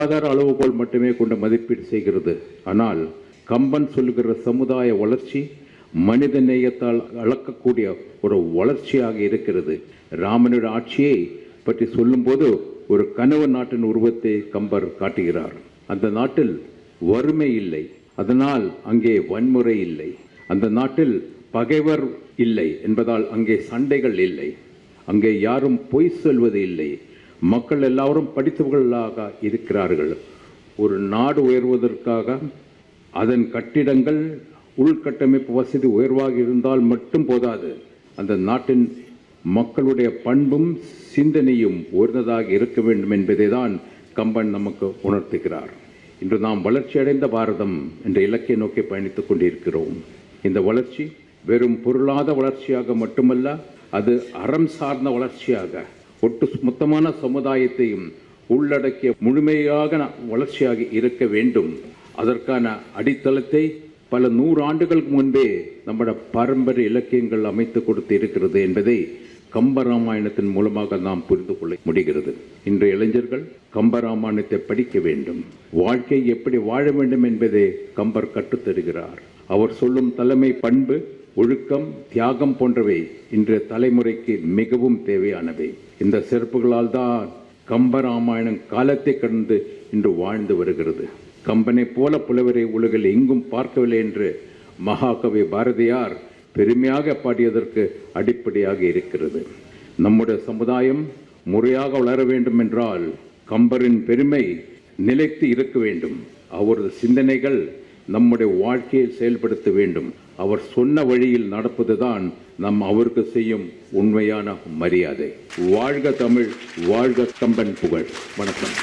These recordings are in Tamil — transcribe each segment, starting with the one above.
ஆதார அளவுகோல் மட்டுமே கொண்டு மதிப்பீடு செய்கிறது ஆனால் கம்பன் சொல்லுகிற சமுதாய வளர்ச்சி மனித நேயத்தால் அளக்கக்கூடிய ஒரு வளர்ச்சியாக இருக்கிறது ராமனுடைய ஆட்சியை பற்றி சொல்லும்போது ஒரு கனவு நாட்டின் உருவத்தை கம்பர் காட்டுகிறார் அந்த நாட்டில் வறுமை இல்லை அதனால் அங்கே வன்முறை இல்லை அந்த நாட்டில் பகைவர் இல்லை என்பதால் அங்கே சண்டைகள் இல்லை அங்கே யாரும் பொய் சொல்வது இல்லை மக்கள் எல்லாரும் படித்தவர்களாக இருக்கிறார்கள் ஒரு நாடு உயர்வதற்காக அதன் கட்டிடங்கள் உள்கட்டமைப்பு வசதி உயர்வாக இருந்தால் மட்டும் போதாது அந்த நாட்டின் மக்களுடைய பண்பும் சிந்தனையும் உயர்ந்ததாக இருக்க வேண்டும் என்பதை தான் கம்பன் நமக்கு உணர்த்துகிறார் இன்று நாம் வளர்ச்சியடைந்த பாரதம் என்ற இலக்கை நோக்கி பயணித்துக் கொண்டிருக்கிறோம் இந்த வளர்ச்சி வெறும் பொருளாத வளர்ச்சியாக மட்டுமல்ல அது அறம் சார்ந்த வளர்ச்சியாக ஒட்டு மொத்தமான சமுதாயத்தையும் உள்ளடக்கிய முழுமையாக ந- வளர்ச்சியாக இருக்க வேண்டும் அதற்கான அடித்தளத்தை பல நூறு ஆண்டுகளுக்கு முன்பே நம்முடைய பாரம்பரிய இலக்கியங்கள் அமைத்து கொடுத்து இருக்கிறது என்பதை கம்பராமாயணத்தின் மூலமாக நாம் புரிந்து கொள்ள முடிகிறது இன்றைய இளைஞர்கள் கம்பராமாயணத்தை படிக்க வேண்டும் வாழ்க்கை எப்படி வாழ வேண்டும் என்பதை கம்பர் கற்றுத் தருகிறார் அவர் சொல்லும் தலைமை பண்பு ஒழுக்கம் தியாகம் போன்றவை இன்றைய தலைமுறைக்கு மிகவும் தேவையானவை இந்த சிறப்புகளால் தான் கம்பராமாயணம் காலத்தை கடந்து இன்று வாழ்ந்து வருகிறது கம்பனை போல புலவரை உலகில் எங்கும் பார்க்கவில்லை என்று மகாகவி பாரதியார் பெருமையாக பாடியதற்கு அடிப்படையாக இருக்கிறது நம்முடைய சமுதாயம் முறையாக வளர வேண்டும் என்றால் கம்பரின் பெருமை நிலைத்து இருக்க வேண்டும் அவரது சிந்தனைகள் நம்முடைய வாழ்க்கையை செயல்படுத்த வேண்டும் அவர் சொன்ன வழியில் நடப்பதுதான் நம் அவருக்கு செய்யும் உண்மையான மரியாதை வாழ்க தமிழ் வாழ்க கம்பன் புகழ் வணக்கம்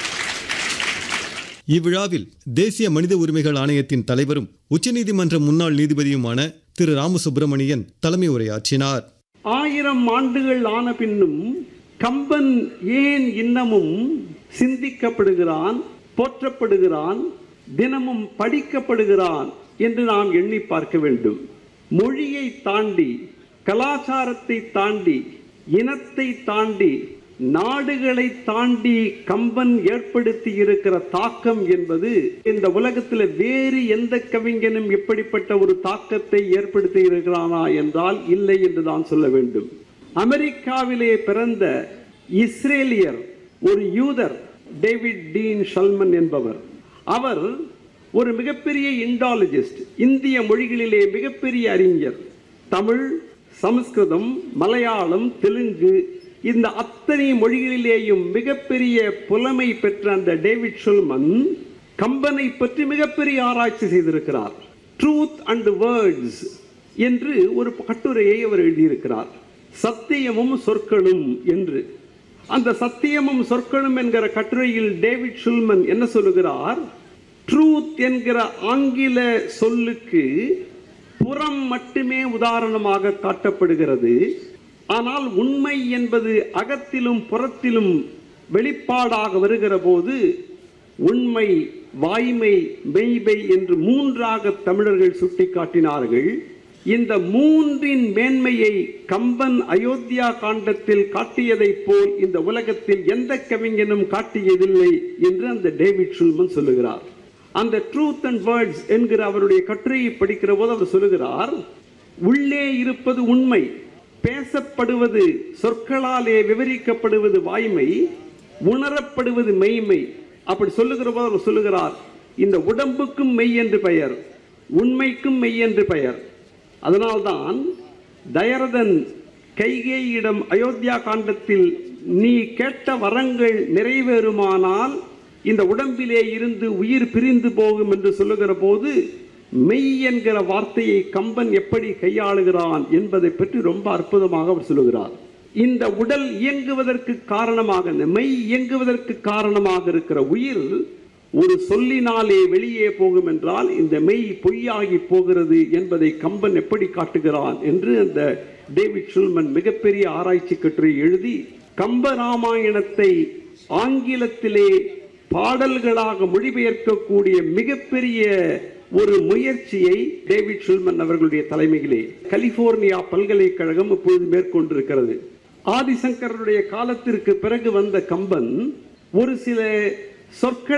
இவ்விழாவில் தேசிய மனித உரிமைகள் ஆணையத்தின் தலைவரும் உச்சநீதிமன்ற முன்னாள் நீதிபதியுமான திரு ராமசுப்பிரமணியன் தலைமை உரையாற்றினார் ஆயிரம் ஆண்டுகள் ஆன பின்னும் கம்பன் ஏன் இன்னமும் சிந்திக்கப்படுகிறான் போற்றப்படுகிறான் தினமும் படிக்கப்படுகிறான் என்று நாம் எண்ணி பார்க்க வேண்டும் மொழியை தாண்டி கலாச்சாரத்தை தாண்டி இனத்தை தாண்டி நாடுகளை தாண்டி கம்பன் ஏற்படுத்தி இருக்கிற தாக்கம் என்பது இந்த உலகத்தில் வேறு எந்த கவிஞனும் எப்படிப்பட்ட ஒரு தாக்கத்தை ஏற்படுத்தி இருக்கிறானா என்றால் இல்லை என்று தான் சொல்ல வேண்டும் அமெரிக்காவிலே பிறந்த இஸ்ரேலியர் ஒரு யூதர் டேவிட் டீன் ஷல்மன் என்பவர் அவர் ஒரு மிகப்பெரிய இண்டாலஜிஸ்ட் இந்திய மொழிகளிலே மிகப்பெரிய அறிஞர் தமிழ் சமஸ்கிருதம் மலையாளம் தெலுங்கு இந்த அத்தனை மொழிகளிலேயும் மிகப்பெரிய புலமை பெற்ற அந்த டேவிட் ஷுல்மன் கம்பனை பற்றி மிகப்பெரிய ஆராய்ச்சி செய்திருக்கிறார் ட்ரூத் அண்ட் வேர்ட்ஸ் என்று ஒரு கட்டுரையை அவர் எழுதியிருக்கிறார் சத்தியமும் சொற்களும் என்று அந்த சத்தியமும் சொற்களும் என்கிற கட்டுரையில் டேவிட் ஷுல்மன் என்ன சொல்லுகிறார் ட்ரூத் என்கிற ஆங்கில சொல்லுக்கு புறம் மட்டுமே உதாரணமாக காட்டப்படுகிறது ஆனால் உண்மை என்பது அகத்திலும் புறத்திலும் வெளிப்பாடாக வருகிற போது உண்மை வாய்மை மெய்மை என்று மூன்றாக தமிழர்கள் சுட்டிக்காட்டினார்கள் இந்த மூன்றின் மேன்மையை கம்பன் அயோத்தியா காண்டத்தில் காட்டியதைப் போல் இந்த உலகத்தில் எந்த கவிஞனும் காட்டியதில்லை என்று அந்த டேவிட் ஷுல்மன் சொல்லுகிறார் அந்த ட்ரூத் அண்ட் வேர்ட்ஸ் என்கிற அவருடைய கட்டுரையை படிக்கிற போது அவர் சொல்லுகிறார் உள்ளே இருப்பது உண்மை பேசப்படுவது சொற்களாலே விவரிக்கப்படுவது வாய்மை உணரப்படுவது மெய்மை அப்படி சொல்லுகிற போது அவர் சொல்லுகிறார் இந்த உடம்புக்கும் மெய் என்று பெயர் உண்மைக்கும் மெய் என்று பெயர் அதனால்தான் தயரதன் கைகேயிடம் அயோத்தியா காண்டத்தில் நீ கேட்ட வரங்கள் நிறைவேறுமானால் இந்த உடம்பிலே இருந்து உயிர் பிரிந்து போகும் என்று சொல்லுகிற போது மெய் என்கிற வார்த்தையை கம்பன் எப்படி கையாளுகிறான் என்பதை பற்றி ரொம்ப அற்புதமாக அவர் சொல்லுகிறார் இந்த உடல் இயங்குவதற்கு காரணமாக இந்த மெய் இயங்குவதற்கு காரணமாக இருக்கிற உயிர் ஒரு சொல்லினாலே வெளியே போகும் என்றால் இந்த மெய் பொய்யாகி போகிறது என்பதை கம்பன் எப்படி காட்டுகிறான் என்று அந்த டேவிட் ஷுல்மன் மிகப்பெரிய ஆராய்ச்சி கட்டுரை எழுதி கம்ப ராமாயணத்தை ஆங்கிலத்திலே பாடல்களாக மொழிபெயர்க்கக்கூடிய மிகப்பெரிய ஒரு முயற்சியை டேவிட் ஷுல்மன் அவர்களுடைய தலைமையிலே கலிபோர்னியா பல்கலைக்கழகம் இப்பொழுது மேற்கொண்டிருக்கிறது ஆதிசங்கரனுடைய காலத்திற்கு பிறகு வந்த கம்பன் ஒரு சில சொற்கள்